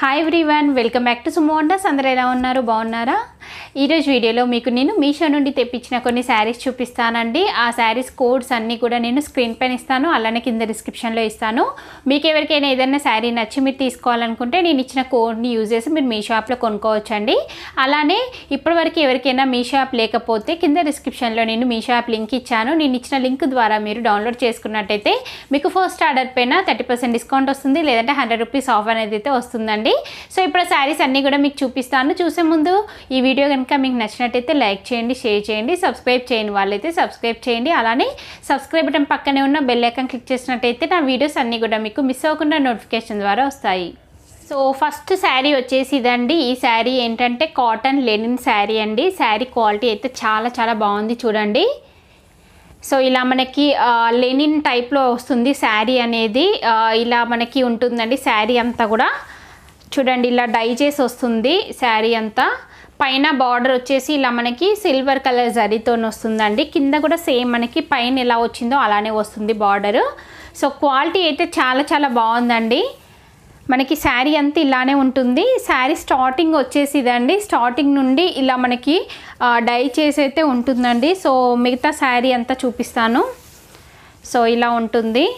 hi everyone welcome back to Sumo Wonders అందరూ ఎలా ఉన్నారు బాగున్నారా ఈరోజు వీడియోలో మీకు నేను మీషో నుండి తెప్పించిన కొన్ని శారీస్ చూపిస్తానండి ఆ శారీస్ కోడ్స్ అన్నీ కూడా నేను స్క్రీన్ పైన ఇస్తాను అలానే కింద డిస్క్రిప్షన్లో ఇస్తాను మీకు ఎవరికైనా ఏదైనా శారీ నచ్చి మీరు తీసుకోవాలనుకుంటే నేను ఇచ్చిన కోడ్ని యూజ్ చేసి మీరు మీ షాప్లో కొనుక్కోవచ్చండి అలానే ఇప్పటివరకు ఎవరికైనా మీ షాప్ లేకపోతే కింద డిస్క్రిప్షన్లో నేను మీ షాప్ లింక్ ఇచ్చాను నేను ఇచ్చిన లింక్ ద్వారా మీరు డౌన్లోడ్ చేసుకున్నట్టయితే మీకు ఫస్ట్ ఆర్డర్ పైన థర్టీ పర్సెంట్ డిస్కౌంట్ వస్తుంది లేదంటే హండ్రెడ్ రూపీస్ ఆఫ్ అనేది అయితే వస్తుందండి సో ఇప్పుడు శారీస్ అన్నీ కూడా మీకు చూపిస్తాను చూసే ముందు ఈ వీడియో కనుక మీకు నచ్చినట్టయితే లైక్ చేయండి షేర్ చేయండి సబ్స్క్రైబ్ చేయని వాళ్ళైతే సబ్స్క్రైబ్ చేయండి అలానే సబ్స్క్రైబ్ బటన్ పక్కనే ఉన్న బెల్ ఐకాన్ క్లిక్ చేసినట్టయితే నా వీడియోస్ అన్నీ కూడా మీకు మిస్ అవ్వకుండా నోటిఫికేషన్ ద్వారా వస్తాయి సో ఫస్ట్ శారీ వచ్చేసి ఇదండి ఈ శారీ ఏంటంటే కాటన్ లెనిన్ శారీ అండి శారీ క్వాలిటీ అయితే చాలా చాలా బాగుంది చూడండి సో ఇలా మనకి ఆ, లెనిన్ టైప్లో వస్తుంది శారీ అనేది ఆ, ఇలా మనకి ఉంటుందండి శారీ అంతా కూడా చూడండి ఇలా డై చేసి వస్తుంది శారీ అంతా పైన బార్డర్ వచ్చేసి ఇలా మనకి సిల్వర్ కలర్ జరీతో వస్తుందండి కింద కూడా సేమ్ మనకి పైన ఎలా వచ్చిందో అలానే వస్తుంది బార్డర్ సో క్వాలిటీ అయితే చాలా చాలా బాగుందండి మనకి శారీ అంతా ఇలానే ఉంటుంది శారీ స్టార్టింగ్ వచ్చేసి ఇదండి స్టార్టింగ్ నుండి ఇలా మనకి ఆ, డై చేసి అయితే ఉంటుందండి సో మిగతా శారీ అంతా చూపిస్తాను సో ఇలా ఉంటుంది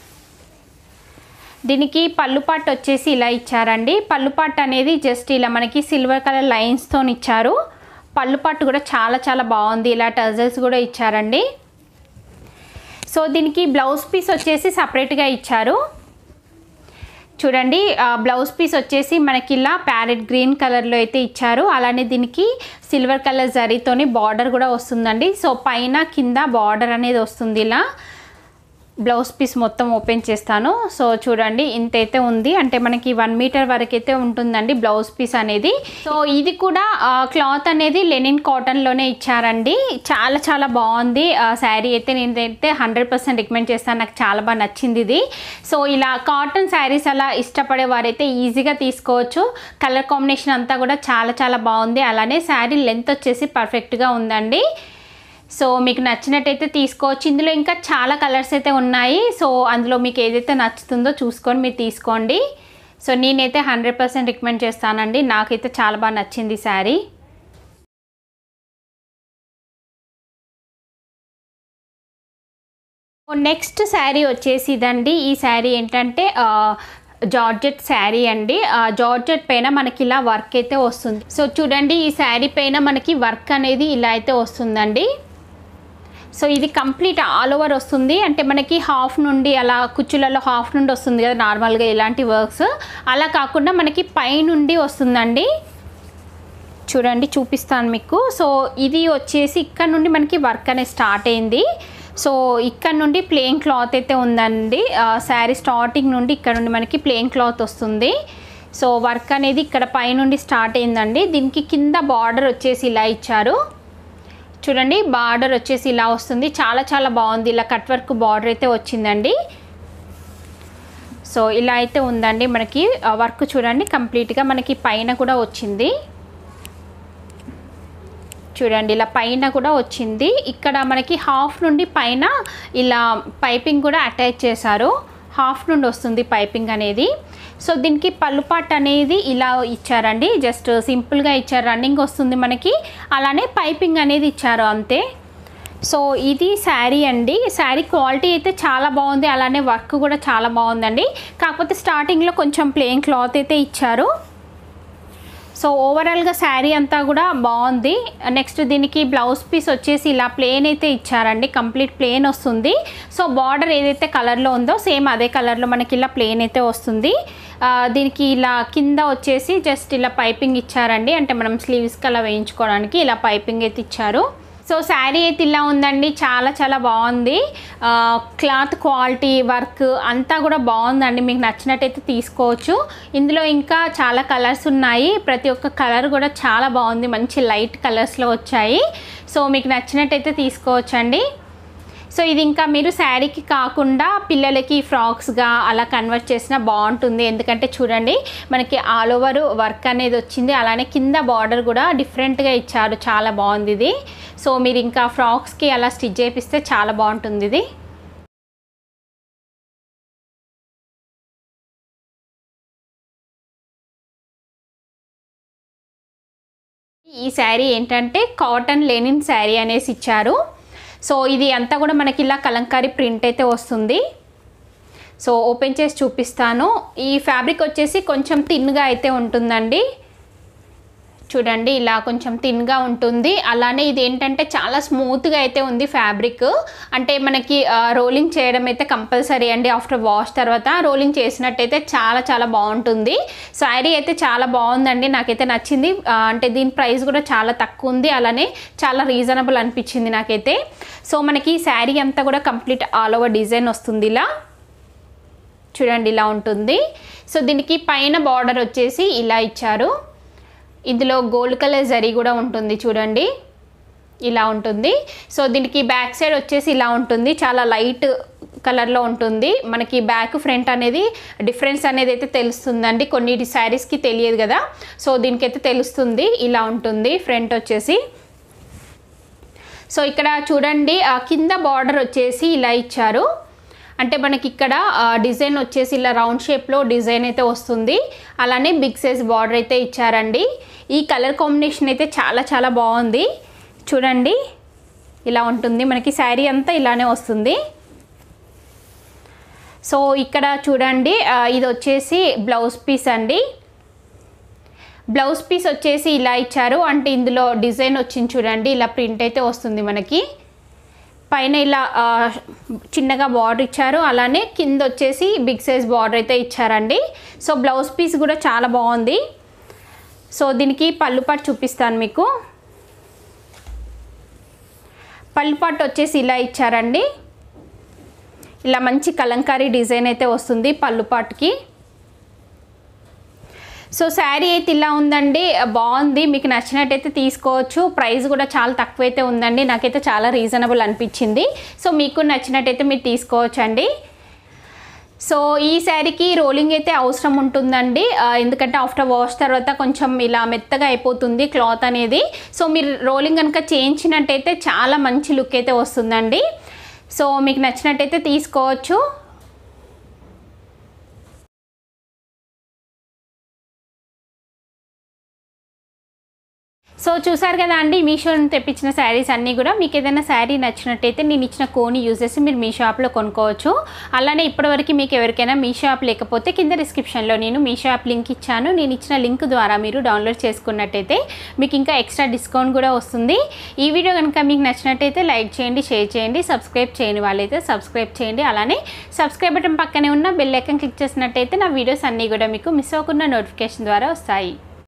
దీనికి పళ్ళుపాట్ వచ్చేసి ఇలా ఇచ్చారండి పళ్ళుపాట్ అనేది జస్ట్ ఇలా మనకి సిల్వర్ కలర్ లైన్స్తో ఇచ్చారు పళ్ళుపాటు కూడా చాలా చాలా బాగుంది ఇలా టజల్స్ కూడా ఇచ్చారండి సో దీనికి బ్లౌజ్ పీస్ వచ్చేసి సపరేట్గా ఇచ్చారు చూడండి ఆ, బ్లౌజ్ పీస్ వచ్చేసి మనకి ఇలా ప్యారెట్ గ్రీన్ కలర్లో అయితే ఇచ్చారు అలానే దీనికి సిల్వర్ కలర్ జరీతోని బార్డర్ కూడా వస్తుందండి సో పైన కింద బార్డర్ అనేది వస్తుంది ఇలా బ్లౌజ్ పీస్ మొత్తం ఓపెన్ చేస్తాను సో చూడండి ఇంత అయితే ఉంది అంటే మనకి వన్ మీటర్ వరకు అయితే ఉంటుందండి బ్లౌజ్ పీస్ అనేది సో ఇది కూడా క్లాత్ అనేది లెనిన్ కాటన్లోనే ఇచ్చారండి చాలా చాలా బాగుంది శారీ అయితే నేనైతే హండ్రెడ్ పర్సెంట్ రికమెండ్ చేస్తాను నాకు చాలా బాగా నచ్చింది ఇది సో ఇలా కాటన్ శారీస్ అలా ఇష్టపడే వారైతే ఈజీగా తీసుకోవచ్చు కలర్ కాంబినేషన్ అంతా కూడా చాలా చాలా బాగుంది అలానే శారీ లెంత్ వచ్చేసి పర్ఫెక్ట్గా ఉందండి సో మీకు నచ్చినట్టయితే తీసుకోవచ్చు ఇందులో ఇంకా చాలా కలర్స్ అయితే ఉన్నాయి సో అందులో మీకు ఏదైతే నచ్చుతుందో చూసుకొని మీరు తీసుకోండి సో నేనైతే హండ్రెడ్ పర్సెంట్ రికమెండ్ చేస్తానండి నాకైతే చాలా బాగా నచ్చింది ఈ శారీ నెక్స్ట్ శారీ వచ్చేసి ఇదండి ఈ శారీ ఏంటంటే ఆ, జార్జెట్ శారీ అండి ఆ జార్జెట్ పైన మనకి ఇలా వర్క్ అయితే వస్తుంది సో చూడండి ఈ శారీ పైన మనకి వర్క్ అనేది ఇలా అయితే వస్తుందండి సో ఇది కంప్లీట్ ఆల్ ఓవర్ వస్తుంది అంటే మనకి హాఫ్ నుండి అలా కుచ్చులలో హాఫ్ నుండి వస్తుంది కదా నార్మల్గా ఇలాంటి వర్క్స్ అలా కాకుండా మనకి పై నుండి వస్తుందండి చూడండి చూపిస్తాను మీకు సో ఇది వచ్చేసి ఇక్కడ నుండి మనకి వర్క్ అనేది స్టార్ట్ అయింది సో ఇక్కడ నుండి ప్లెయిన్ క్లాత్ అయితే ఉందండి శారీ స్టార్టింగ్ నుండి ఇక్కడ నుండి మనకి ప్లెయిన్ క్లాత్ వస్తుంది సో వర్క్ అనేది ఇక్కడ పై నుండి స్టార్ట్ అయిందండి దీనికి కింద బార్డర్ వచ్చేసి ఇలా ఇచ్చారు చూడండి బార్డర్ వచ్చేసి ఇలా వస్తుంది చాలా చాలా బాగుంది ఇలా కట్ వర్క్ బార్డర్ అయితే వచ్చిందండి సో ఇలా అయితే ఉందండి మనకి ఆ వర్క్ చూడండి కంప్లీట్గా మనకి పైన కూడా వచ్చింది చూడండి ఇలా పైన కూడా వచ్చింది ఇక్కడ మనకి హాఫ్ నుండి పైన ఇలా పైపింగ్ కూడా అటాచ్ చేశారు హాఫ్ నుండి వస్తుంది పైపింగ్ అనేది సో దీనికి పళ్ళుపాట్ అనేది ఇలా ఇచ్చారండి జస్ట్ సింపుల్గా ఇచ్చారు రన్నింగ్ వస్తుంది మనకి అలానే పైపింగ్ అనేది ఇచ్చారు అంతే సో ఇది శారీ అండి శారీ క్వాలిటీ అయితే చాలా బాగుంది అలానే వర్క్ కూడా చాలా బాగుందండి కాకపోతే స్టార్టింగ్లో కొంచెం ప్లెయిన్ క్లాత్ అయితే ఇచ్చారు సో ఓవరాల్గా శారీ అంతా కూడా బాగుంది నెక్స్ట్ దీనికి బ్లౌజ్ పీస్ వచ్చేసి ఇలా ప్లేన్ అయితే ఇచ్చారండి కంప్లీట్ ప్లేన్ వస్తుంది సో బార్డర్ ఏదైతే కలర్లో ఉందో సేమ్ అదే కలర్లో మనకి ఇలా ప్లేన్ అయితే వస్తుంది ఆ, దీనికి ఇలా కింద వచ్చేసి జస్ట్ ఇలా పైపింగ్ ఇచ్చారండి అంటే మనం స్లీవ్స్కి అలా వేయించుకోవడానికి ఇలా పైపింగ్ అయితే ఇచ్చారు సో శారీ అయితే ఇలా ఉందండి చాలా చాలా బాగుంది ఆ, క్లాత్ క్వాలిటీ వర్క్ అంతా కూడా బాగుందండి మీకు నచ్చినట్టయితే తీసుకోవచ్చు ఇందులో ఇంకా చాలా కలర్స్ ఉన్నాయి ప్రతి ఒక్క కలర్ కూడా చాలా బాగుంది మంచి లైట్ కలర్స్లో వచ్చాయి సో మీకు నచ్చినట్టయితే తీసుకోవచ్చండి సో ఇది ఇంకా మీరు శారీకి కాకుండా పిల్లలకి ఫ్రాక్స్గా అలా కన్వర్ట్ చేసినా బాగుంటుంది ఎందుకంటే చూడండి మనకి ఆల్ ఓవర్ వర్క్ అనేది వచ్చింది అలానే కింద బార్డర్ కూడా డిఫరెంట్గా ఇచ్చారు చాలా బాగుంది ఇది సో మీరు ఇంకా ఫ్రాక్స్కి అలా స్టిచ్ చేపిస్తే చాలా బాగుంటుంది ఇది ఈ శారీ ఏంటంటే కాటన్ లెనిన్ శారీ అనేసి ఇచ్చారు సో ఇది అంతా కూడా మనకి ఇలా కలంకారీ ప్రింట్ అయితే వస్తుంది సో ఓపెన్ చేసి చూపిస్తాను ఈ ఫ్యాబ్రిక్ వచ్చేసి కొంచెం థిన్గా అయితే ఉంటుందండి చూడండి ఇలా కొంచెం థిన్గా ఉంటుంది అలానే ఇది ఏంటంటే చాలా స్మూత్గా అయితే ఉంది ఫ్యాబ్రిక్ అంటే మనకి రోలింగ్ చేయడం అయితే కంపల్సరీ అండి ఆఫ్టర్ వాష్ తర్వాత రోలింగ్ చేసినట్టయితే చాలా చాలా బాగుంటుంది శారీ అయితే చాలా బాగుందండి నాకైతే నచ్చింది ఆ, అంటే దీని ప్రైస్ కూడా చాలా తక్కువ ఉంది అలానే చాలా రీజనబుల్ అనిపించింది నాకైతే సో మనకి శారీ అంతా కూడా కంప్లీట్ ఆల్ ఓవర్ డిజైన్ వస్తుంది ఇలా చూడండి ఇలా ఉంటుంది సో దీనికి పైన బార్డర్ వచ్చేసి ఇలా ఇచ్చారు ఇందులో గోల్డ్ కలర్ జరీ కూడా ఉంటుంది చూడండి ఇలా ఉంటుంది సో దీనికి బ్యాక్ సైడ్ వచ్చేసి ఇలా ఉంటుంది చాలా లైట్ కలర్లో ఉంటుంది మనకి బ్యాక్ ఫ్రంట్ అనేది డిఫరెన్స్ అనేది అయితే తెలుస్తుందండి కొన్ని శారీస్కి తెలియదు కదా సో దీనికైతే తెలుస్తుంది ఇలా ఉంటుంది ఫ్రంట్ వచ్చేసి సో ఇక్కడ చూడండి ఆ కింద బార్డర్ వచ్చేసి ఇలా ఇచ్చారు అంటే మనకి ఇక్కడ ఆ, డిజైన్ వచ్చేసి ఇలా రౌండ్ షేప్లో డిజైన్ అయితే వస్తుంది అలానే బిగ్ సైజ్ బార్డర్ అయితే ఇచ్చారండి ఈ కలర్ కాంబినేషన్ అయితే చాలా చాలా బాగుంది చూడండి ఇలా ఉంటుంది మనకి శారీ అంతా ఇలానే వస్తుంది సో ఇక్కడ చూడండి ఆ, ఇది వచ్చేసి బ్లౌజ్ పీస్ అండి బ్లౌజ్ పీస్ వచ్చేసి ఇలా ఇచ్చారు అంటే ఇందులో డిజైన్ వచ్చింది చూడండి ఇలా ప్రింట్ అయితే వస్తుంది మనకి పైన ఇలా ఆ, చిన్నగా బార్డర్ ఇచ్చారు అలానే కింద వచ్చేసి బిగ్ సైజ్ బార్డర్ అయితే ఇచ్చారండి సో బ్లౌజ్ పీస్ కూడా చాలా బాగుంది సో దీనికి పళ్ళు పాటు చూపిస్తాను మీకు పళ్ళు పాటు వచ్చేసి ఇలా ఇచ్చారండి ఇలా మంచి కలంకారీ డిజైన్ అయితే వస్తుంది పళ్ళు పాటుకి సో శారీ అయితే ఇలా ఉందండి బాగుంది మీకు నచ్చినట్టయితే తీసుకోవచ్చు ప్రైస్ కూడా చాలా తక్కువ అయితే ఉందండి నాకైతే చాలా రీజనబుల్ అనిపించింది సో మీకు నచ్చినట్టయితే మీరు తీసుకోవచ్చు అండి సో ఈ శారీకి రోలింగ్ అయితే అవసరం ఉంటుందండి ఆ, ఎందుకంటే ఆఫ్టర్ వాష్ తర్వాత కొంచెం ఇలా మెత్తగా అయిపోతుంది క్లాత్ అనేది సో మీరు రోలింగ్ కనుక చేయించినట్టయితే చాలా మంచి లుక్ అయితే వస్తుందండి సో మీకు నచ్చినట్టయితే తీసుకోవచ్చు సో చూసారు కదా అండి మీషో నుంచి తెప్పించిన శారీస్ అన్నీ కూడా మీకు ఏదైనా శారీ నచ్చినట్టయితే నేను ఇచ్చిన కోని యూజ్ చేసి మీరు మీ షాప్లో కొనుక్కోవచ్చు అలానే ఇప్పటివరకు మీకు ఎవరికైనా మీ షాప్ లేకపోతే కింద డిస్క్రిప్షన్లో నేను మీ షాప్ లింక్ ఇచ్చాను నేను ఇచ్చిన లింక్ ద్వారా మీరు డౌన్లోడ్ చేసుకున్నట్టయితే మీకు ఇంకా ఎక్స్ట్రా డిస్కౌంట్ కూడా వస్తుంది ఈ వీడియో కనుక మీకు నచ్చినట్టయితే లైక్ చేయండి షేర్ చేయండి సబ్స్క్రైబ్ చేయని వాళ్ళైతే సబ్స్క్రైబ్ చేయండి అలానే సబ్స్క్రైబ్ బటన్ పక్కనే ఉన్న బెల్ ఐకాన్ క్లిక్ చేసినట్టయితే నా వీడియోస్ అన్నీ కూడా మీకు మిస్ అవ్వకుండా నోటిఫికేషన్ ద్వారా వస్తాయి